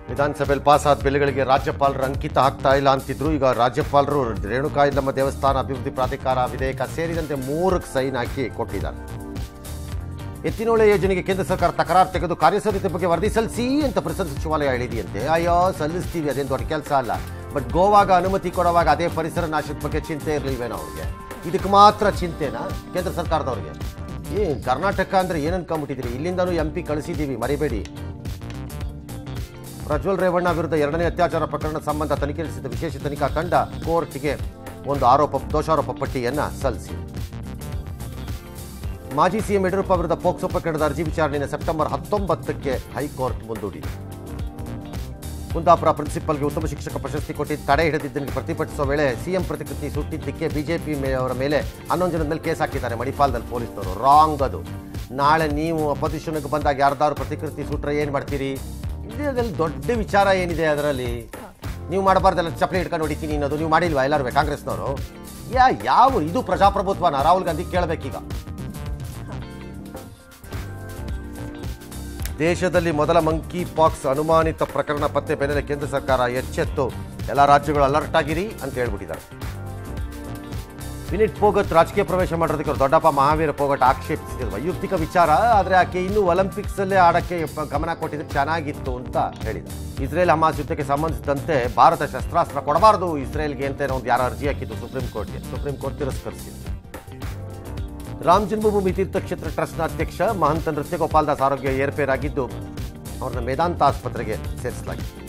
ವಿಧಾನಸಭೆಯಲ್ಲಿ ಪಾಸ್ ಆದ ಬಿಲ್ಗಳಿಗೆ ರಾಜ್ಯಪಾಲರು ಅಂಕಿತ ಹಾಕ್ತಾ ಇಲ್ಲ ಅಂತಿದ್ರು ಈಗ ರಾಜ್ಯಪಾಲರು ರೇಣುಕಾ ಇಲ್ಲಮ್ಮ ದೇವಸ್ಥಾನ ಅಭಿವೃದ್ಧಿ ಪ್ರಾಧಿಕಾರ ವಿಧೇಯಕ ಸೇರಿದಂತೆ ಮೂರಕ್ಕೆ ಸೈನ್ ಹಾಕಿ ಕೊಟ್ಟಿದ್ದಾರೆ ಎತ್ತಿನೊಳೆ ಯೋಜನೆಗೆ ಕೇಂದ್ರ ಸರ್ಕಾರ ತಕರಾರು ತೆಗೆದು ಕಾರ್ಯಸಾಧ್ಯತೆ ಬಗ್ಗೆ ವರದಿ ಸಲ್ಲಿಸಿ ಅಂತ ಪರಿಸರ ಸಚಿವಾಲಯ ಹೇಳಿದೆಯಂತೆ ಅಯ್ಯೋ ಸಲ್ಲಿಸ್ತೀವಿ ಅದೇನು ದೊಡ್ಡ ಕೆಲಸ ಅಲ್ಲ ಬಟ್ ಗೋವಾಗ ಅನುಮತಿ ಕೊಡುವಾಗ ಅದೇ ಪರಿಸರ ನಾಶದ ಬಗ್ಗೆ ಚಿಂತೆ ಇರಲಿಲ್ವೇನೋ ಅವ್ರಿಗೆ ಇದಕ್ಕೆ ಮಾತ್ರ ಚಿಂತೆನಾ ಕೇಂದ್ರ ಸರ್ಕಾರದವ್ರಿಗೆ ಏನು ಕರ್ನಾಟಕ ಅಂದರೆ ಏನು ಅನ್ಕೊಂಬಿಟ್ಟಿದ್ದೀರಿ ಇಲ್ಲಿಂದನೂ ಎಂ ಪಿ ಕಳಿಸಿದ್ದೀವಿ ಮರಿಬೇಡಿ ಪ್ರಜ್ವಲ್ ರೇವಣ್ಣ ವಿರುದ್ಧ ಎರಡನೇ ಅತ್ಯಾಚಾರ ಪ್ರಕರಣ ಸಂಬಂಧ ತನಿಖೆ ನಡೆಸಿದ ವಿಶೇಷ ತನಿಖಾ ತಂಡ ಕೋರ್ಟ್ಗೆ ಒಂದು ಆರೋಪ ದೋಷಾರೋಪ ಪಟ್ಟಿಯನ್ನು ಸಲ್ಲಿಸಿ ಮಾಜಿ ಸಿಎಂ ಯಡಿಯೂರಪ್ಪ ವಿರುದ್ಧ ಪೋಕ್ಸೋ ಪ್ರಕರಣದ ಅರ್ಜಿ ವಿಚಾರಣೆಯನ್ನು ಸೆಪ್ಟೆಂಬರ್ ಹತ್ತೊಂಬತ್ತಕ್ಕೆ ಹೈಕೋರ್ಟ್ ಮುಂದೂಡಿದೆ ಕುಂದಾಪುರ ಪ್ರಿನ್ಸಿಪಲ್ಗೆ ಉತ್ತಮ ಶಿಕ್ಷಕ ಪ್ರಶಸ್ತಿ ಕೊಟ್ಟಿದ್ದು ತಡೆ ಹಿಡಿದಿದ್ದನ್ನು ಪ್ರತಿಭಟಿಸುವ ವೇಳೆ ಸಿಎಂ ಪ್ರತಿಕೃತಿ ಸುಟ್ಟಿದ್ದಕ್ಕೆ ಬಿಜೆಪಿ ಅವರ ಮೇಲೆ ಹನ್ನೊಂದು ಜನದ ಮೇಲೆ ಕೇಸ್ ಹಾಕಿದ್ದಾರೆ ಮಣಿಪಾಲದಲ್ಲಿ ಪೊಲೀಸರು ರಾಂಗ್ ಅದು ನಾಳೆ ನೀವು ಅಪೋಸಿಷನ್ಗೆ ಬಂದಾಗ ಯಾರ್ದಾದ್ರು ಪ್ರತಿಕೃತಿ ಸುಟ್ರೆ ಏನು ಮಾಡ್ತೀರಿ ಇದರಲ್ಲಿ ದೊಡ್ಡ ವಿಚಾರ ಏನಿದೆ ಅದರಲ್ಲಿ ನೀವು ಮಾಡಬಾರ್ದಲ್ಲ ಚಪ್ಪಲಿ ಹಿಡ್ಕೊಂಡು ಹೊಡಿತೀನಿ ಅನ್ನೋದು ನೀವು ಮಾಡಿಲ್ವಾ ಎಲ್ಲರೂ ಕಾಂಗ್ರೆಸ್ನವರು ಯಾ ಯಾವ ಇದು ಪ್ರಜಾಪ್ರಭುತ್ವನ ರಾಹುಲ್ ಗಾಂಧಿ ಕೇಳಬೇಕೀಗ ದೇಶದಲ್ಲಿ ಮೊದಲ ಮಂಕಿ ಪಾಕ್ಸ್ ಅನುಮಾನಿತ ಪ್ರಕರಣ ಪತ್ತೆ ಬೆನ್ನಲ್ಲೇ ಕೇಂದ್ರ ಸರ್ಕಾರ ಎಚ್ಚೆತ್ತು ಎಲ್ಲ ರಾಜ್ಯಗಳು ಅಲರ್ಟ್ ಆಗಿರಿ ಅಂತ ಹೇಳ್ಬಿಟ್ಟಿದ್ದಾರೆ ವಿನಿಟ್ ಪೋಗತ್ ರಾಜಕೀಯ ಪ್ರವೇಶ ಮಾಡೋದಕ್ಕೆ ಅವ್ರು ದೊಡ್ಡಪ್ಪ ಮಹಾವೀರ ಪೋಗಟ್ ಆಕ್ಷೇಪಿಸಿದ್ರು ವೈಯಕ್ತಿಕ ವಿಚಾರ ಆದರೆ ಆಕೆ ಇನ್ನೂ ಒಲಿಂಪಿಕ್ಸಲ್ಲೇ ಆಡಕ್ಕೆ ಪ- ಗಮನ ಕೊಟ್ಟಿದ್ರೆ ಚೆನ್ನಾಗಿತ್ತು ಅಂತ ಹೇಳಿದ ಇಸ್ರೇಲ್ ಹಮಾಸ್ ಯುದ್ಧಕ್ಕೆ ಸಂಬಂಧಿಸಿದಂತೆ ಭಾರತ ಶಸ್ತ್ರಾಸ್ತ್ರ ಕೊಡಬಾರದು ಇಸ್ರೇಲ್ಗೆ ಅಂತ ಏನೋ ಒಂದು ಯಾರೋ ಅರ್ಜಿ ಹಾಕಿತ್ತು ಸುಪ್ರೀಂ ಕೋರ್ಟ್ಗೆ ಸುಪ್ರೀಂ ಕೋರ್ಟ್ ತಿರಸ್ಕರಿಸಿತ್ತು ರಾಮ್ ಜನ್ಮಭೂಮಿ ತೀರ್ಥಕ್ಷೇತ್ರ ಟ್ರಸ್ಟ್ನ ಅಧ್ಯಕ್ಷ ಮಹಂತ ನೃತ್ಯ ಗೋಪಾಲ್ ದಾಸ್ ಆರೋಗ್ಯ ಏರ್ಪೇರಾಗಿದ್ದು ಅವ್ರನ್ನ ಮೇದಾಂತ ಆಸ್ಪತ್ರೆಗೆ ಸೇರಿಸಲಾಗಿದೆ